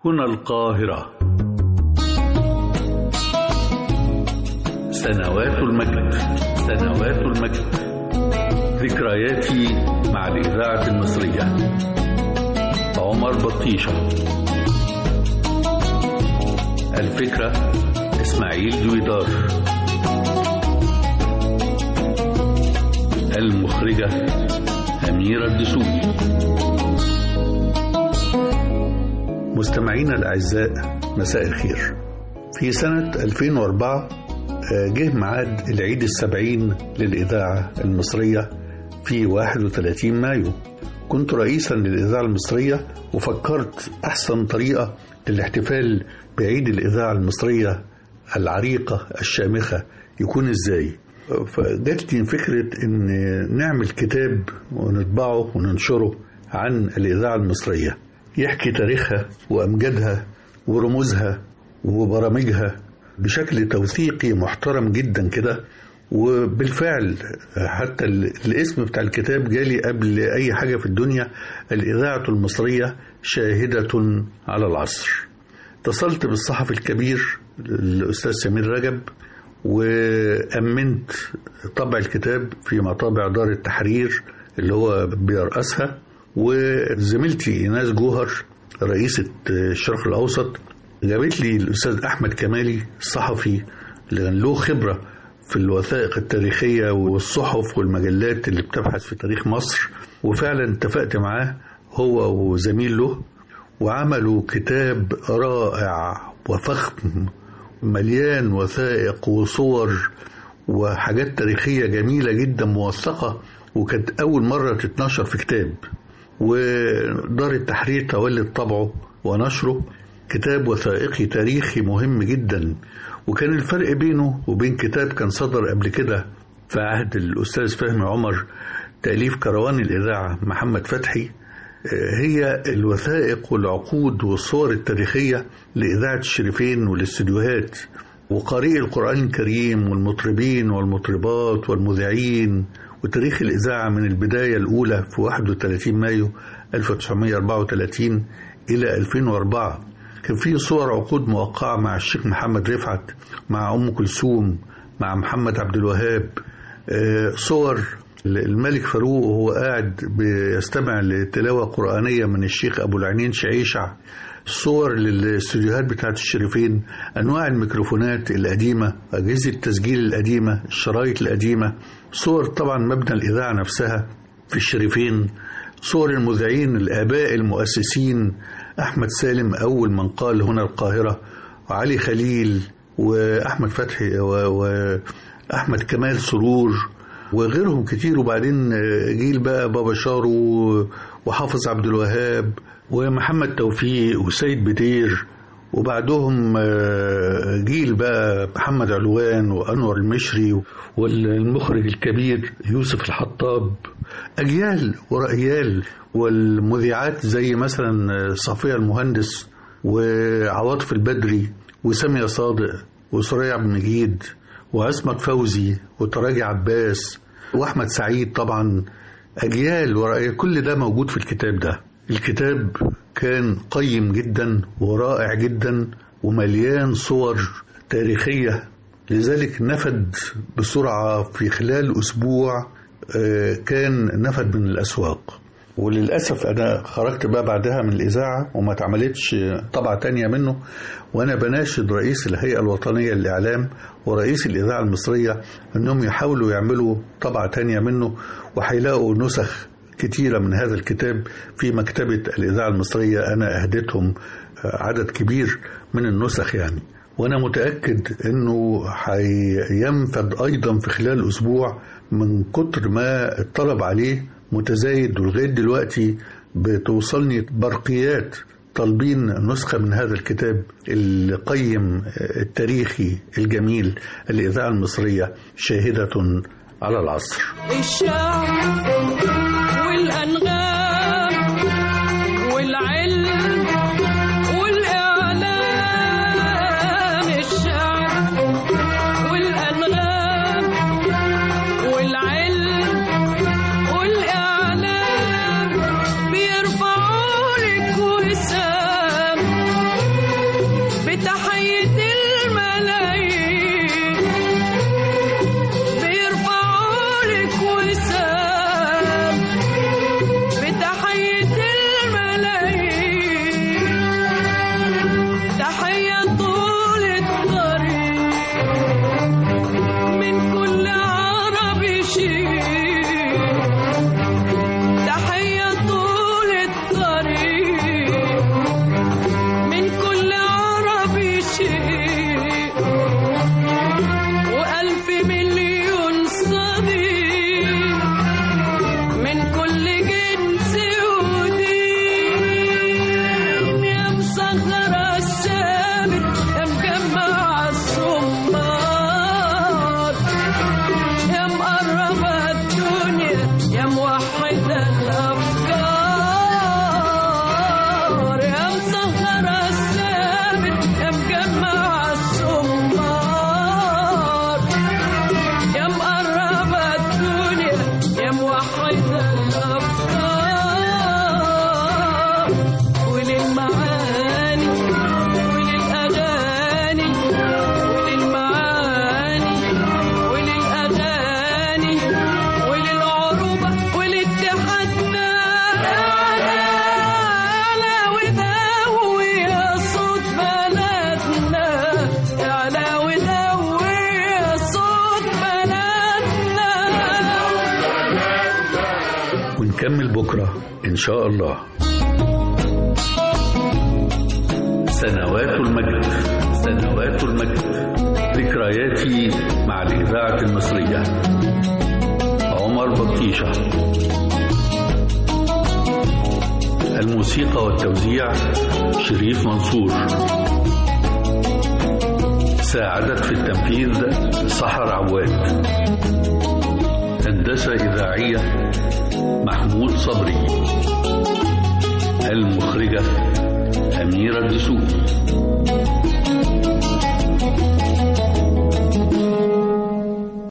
هنا القاهرة سنوات المجد سنوات المجد ذكرياتي مع الإذاعة المصرية عمر بطيشة الفكرة إسماعيل دويدار المخرجة أميرة الدسوقي مستمعينا الأعزاء مساء الخير في سنة 2004 جه ميعاد العيد السبعين للإذاعة المصرية في 31 مايو كنت رئيسا للإذاعة المصرية وفكرت أحسن طريقة للاحتفال بعيد الإذاعة المصرية العريقة الشامخة يكون إزاي فجات لي فكرة إن نعمل كتاب ونطبعه وننشره عن الإذاعة المصرية يحكي تاريخها وأمجادها ورموزها وبرامجها بشكل توثيقي محترم جدا كده وبالفعل حتى الاسم بتاع الكتاب جالي قبل أي حاجة في الدنيا الإذاعة المصرية شاهدة على العصر اتصلت بالصحفي الكبير الأستاذ سمير رجب وأمنت طبع الكتاب في مطابع دار التحرير اللي هو بيرأسها وزميلتي إيناس جوهر رئيسة الشرق الأوسط جابت لي الأستاذ أحمد كمالي الصحفي اللي له خبرة في الوثائق التاريخية والصحف والمجلات اللي بتبحث في تاريخ مصر وفعلا اتفقت معاه هو وزميل له وعملوا كتاب رائع وفخم مليان وثائق وصور وحاجات تاريخية جميلة جدا موثقة وكانت أول مرة تتنشر في كتاب ودار التحرير تولت طبعه ونشره كتاب وثائقي تاريخي مهم جدا وكان الفرق بينه وبين كتاب كان صدر قبل كده في عهد الأستاذ فهمي عمر تأليف كروان الإذاعة محمد فتحي هي الوثائق والعقود والصور التاريخية لإذاعة الشريفين والاستديوهات وقارئي القرآن الكريم والمطربين والمطربات والمذيعين وتاريخ الإذاعة من البداية الأولى في 31 مايو 1934 إلى 2004 كان في صور عقود موقعة مع الشيخ محمد رفعت مع أم كلثوم مع محمد عبد الوهاب صور الملك فاروق وهو قاعد بيستمع لتلاوة قرآنية من الشيخ أبو العينين شعيشع صور للاستوديوهات بتاعت الشريفين أنواع الميكروفونات القديمة أجهزة التسجيل القديمة الشرايط القديمة صور طبعا مبنى الإذاعة نفسها في الشريفين صور المذيعين الآباء المؤسسين أحمد سالم أول من قال هنا القاهرة وعلي خليل وأحمد فتحي وأحمد كمال سرور وغيرهم كتير وبعدين جيل بقى بابا شارو وحافظ عبد الوهاب ومحمد توفيق وسيد بدير وبعدهم جيل بقى محمد علوان وانور المشري والمخرج الكبير يوسف الحطاب اجيال ورا اجيال والمذيعات زي مثلا صفيه المهندس وعواطف البدري وساميه صادق وسوريا عبد المجيد وعصمت فوزي وتراجي عباس واحمد سعيد طبعا اجيال ورا كل ده موجود في الكتاب ده الكتاب كان قيم جدا ورائع جدا ومليان صور تاريخيه لذلك نفد بسرعه في خلال اسبوع كان نفد من الاسواق وللأسف أنا خرجت بقى بعدها من الإذاعة وما اتعملتش طبعة تانية منه وأنا بناشد رئيس الهيئة الوطنية للإعلام ورئيس الإذاعة المصرية أنهم يحاولوا يعملوا طبعة تانية منه وهيلاقوا نسخ كتيرة من هذا الكتاب في مكتبة الإذاعة المصرية أنا أهديتهم عدد كبير من النسخ يعني وأنا متأكد أنه هينفد أيضا في خلال أسبوع من كتر ما الطلب عليه متزايد ولغايه دلوقتي بتوصلني برقيات طالبين نسخة من هذا الكتاب القيم التاريخي الجميل الإذاعة المصرية شاهدة على العصر الشعب والأنغام والعلم والإعلام الشعب والأنغام والعلم والإعلام بيرفعوا لك وسام بتحية الملايين بيرفعوا لك وسام بتحية الملايين تحية طول الطريق من كل عربي شيء تحية طول الطريق من كل عربي شيء وألف مليون صديق من كل جنس ودين يا مسخرة السامر يا مجمع الصمار يا مقربة الدنيا يا موحدة الأفكار يا مسهرة السامر يا مجمع الصمار يا مقربة الدنيا يا موحدة الأفكار وللمعاني وللأغاني وللمعاني وللأغاني وللعروبة ولاتحادنا أعلى ودوي يا صوت بلدنا أعلى ودوي يا صوت بلدنا ونكمل بكرة إن شاء الله سنوات المجد سنوات المجد ذكرياتي مع الإذاعة المصرية عمر بطيشة الموسيقى والتوزيع شريف منصور ساعدت في التنفيذ سحر عواد هندسة إذاعية محمود صبري المخرجة أميرة دسوقي